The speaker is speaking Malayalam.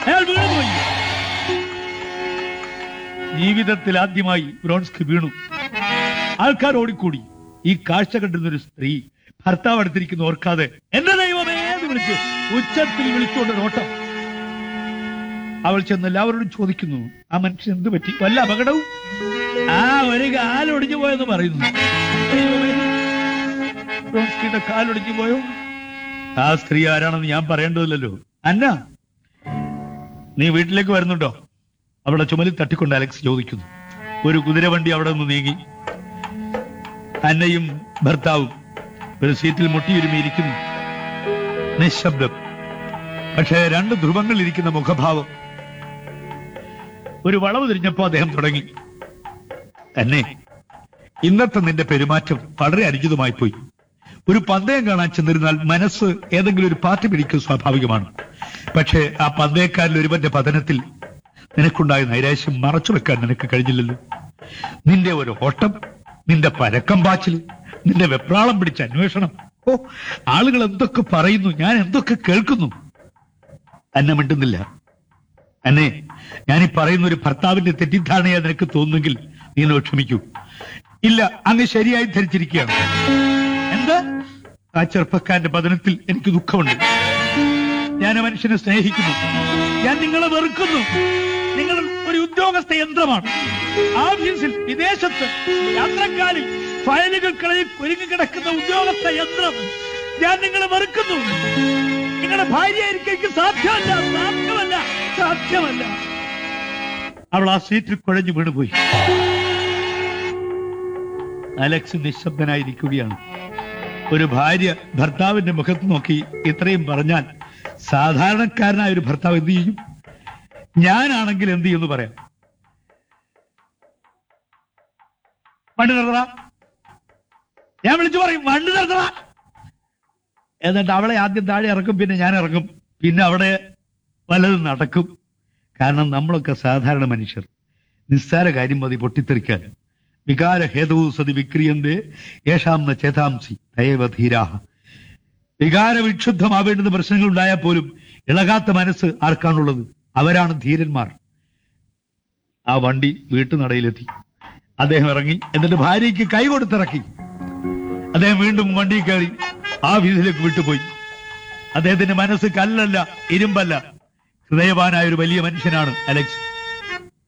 അയാൾ വീണുപോയി ജീവിതത്തിൽ ആദ്യമായി ബ്രോൺസ്കി വീണു ആൾക്കാർ ഓടിക്കൂടി ഈ കാഴ്ച കണ്ടിരുന്ന ഒരു സ്ത്രീ ഭർത്താവ് അടുത്തിരിക്കുന്ന ഓർക്കാതെ എന്റെ ദൈവമേ എന്ന് വിളിച്ച് ഉച്ചത്തിൽ വിളിച്ചുകൊണ്ട് ഒരു ഓട്ടം അവൾ ചെന്ന് എല്ലാവരോടും ചോദിക്കുന്നു ആ മനുഷ്യൻ എന്ത് പറ്റി വല്ല അപകടവും ആ ഒരു കാലൊടിഞ്ഞു പോയെന്ന് പറയുന്നു ദൈവമേ, ബ്രോൺസ്കിയുടെ കാലൊടിഞ്ഞു പോയോ ആ സ്ത്രീ ആരാണെന്ന് ഞാൻ പറയേണ്ടതില്ലല്ലോ അന്ന നീ വീട്ടിലേക്ക് വരുന്നുണ്ടോ അവിടെ ചുമലിൽ തട്ടിക്കൊണ്ട് അലക്സ് ചോദിക്കുന്നു ഒരു കുതിരവണ്ടി അവിടെ നിന്ന് നീങ്ങി അന്നയും ഭർത്താവും ഒരു സീറ്റിൽ മുട്ടിയുരുമിയിരിക്കുന്നു നിശബ്ദം പക്ഷേ രണ്ട് ധ്രുവങ്ങൾ ഇരിക്കുന്ന മുഖഭാവം ഒരു വളവ് തിരിഞ്ഞപ്പോ അദ്ദേഹം തുടങ്ങി തന്നെ ഇന്നത്തെ നിന്റെ പെരുമാറ്റം വളരെ അനുചിതമായി പോയി ഒരു പന്തയം കാണാൻ ചെന്നിരുന്നാൽ മനസ്സ് ഏതെങ്കിലും ഒരു പാർട്ടി പിടിക്കുക സ്വാഭാവികമാണ് പക്ഷേ ആ പന്തയക്കാരിൽ ഒരുവന്റെ പതനത്തിൽ നിനക്കുണ്ടായ നൈരാശ്യം മറച്ചു വെക്കാൻ നിനക്ക് കഴിഞ്ഞില്ലല്ലോ നിന്റെ ഒരു ഓട്ടം നിന്റെ പരക്കം പാച്ചിൽ നിന്റെ വെപ്രാളം പിടിച്ച അന്വേഷണം ഓ ആളുകൾ എന്തൊക്കെ പറയുന്നു ഞാൻ എന്തൊക്കെ കേൾക്കുന്നു അന്ന മിണ്ടുന്നില്ല അന്നെ ഞാൻ ഈ പറയുന്ന ഒരു ഭർത്താവിന്റെ തെറ്റിദ്ധാരണയാ നിനക്ക് തോന്നുന്നെങ്കിൽ നീ എന്നോട് ക്ഷമിക്കൂ ഇല്ല അങ്ങ് ശരിയായി ധരിച്ചിരിക്കുകയാണ് എന്താ ആ ചെറുപ്പക്കാരന്റെ പതനത്തിൽ എനിക്ക് ദുഃഖമുണ്ട് ഞാൻ ആ മനുഷ്യനെ സ്നേഹിക്കുന്നു ഞാൻ നിങ്ങളെ വെറുക്കുന്നു നിങ്ങൾ ഒരു ഉദ്യോഗസ്ഥ യന്ത്രമാണ് ആഫീസിൽ വിദേശത്ത് യാത്രക്കാരിൽ ഫയലുകൾക്കിടയിൽ ഒരുങ്ങി കിടക്കുന്ന ഉദ്യോഗസ്ഥ യന്ത്രം ഞാൻ നിങ്ങളെ വെറുക്കുന്നു നിങ്ങളുടെ ഭാര്യയായിരിക്കും എനിക്ക് സാധ്യമല്ല സാധ്യമല്ല സാധ്യമല്ല അവൾ ആ സീറ്റിൽ കുഴഞ്ഞു വീണുപോയി അലക്സ് നിശബ്ദനായിരിക്കുകയാണ് ഒരു ഭാര്യ ഭർത്താവിന്റെ മുഖത്ത് നോക്കി ഇത്രയും പറഞ്ഞാൽ സാധാരണക്കാരനായ ഒരു ഭർത്താവ് എന്ത് ചെയ്യും ഞാനാണെങ്കിൽ എന്ത് ചെയ്യുമെന്ന് പറയാം വണ്ടി നിർത്തറ ഞാൻ വിളിച്ചു പറയും വണ്ടി നിർത്തറ എന്നിട്ട് അവളെ ആദ്യം താഴെ ഇറക്കും പിന്നെ ഞാൻ ഇറങ്ങും പിന്നെ അവിടെ പലതും നടക്കും കാരണം നമ്മളൊക്കെ സാധാരണ മനുഷ്യർ നിസ്സാര കാര്യം മതി പൊട്ടിത്തെറിക്കാൻ വികാര ഹേതുവും സതി വിക്രിയന്റെ യേശാം ന ചേതാംസി ദയവ ധീരാഹ വികാര വിക്ഷുബ്ധമാവേണ്ടുന്ന പ്രശ്നങ്ങൾ ഉണ്ടായാൽ പോലും ഇളകാത്ത മനസ്സ് ആർക്കാണുള്ളത് അവരാണ് ധീരന്മാർ ആ വണ്ടി വീട്ടുനടയിലെത്തി അദ്ദേഹം ഇറങ്ങി എന്നിട്ട് ഭാര്യയ്ക്ക് കൈ കൊടുത്തിറക്കി അദ്ദേഹം വീണ്ടും വണ്ടി കയറി ആ വീതിയിലേക്ക് വിട്ടുപോയി അദ്ദേഹത്തിന്റെ മനസ്സ് കല്ലല്ല ഇരുമ്പല്ല ഹൃദയവാനായ ഒരു വലിയ മനുഷ്യനാണ് അലക്സ്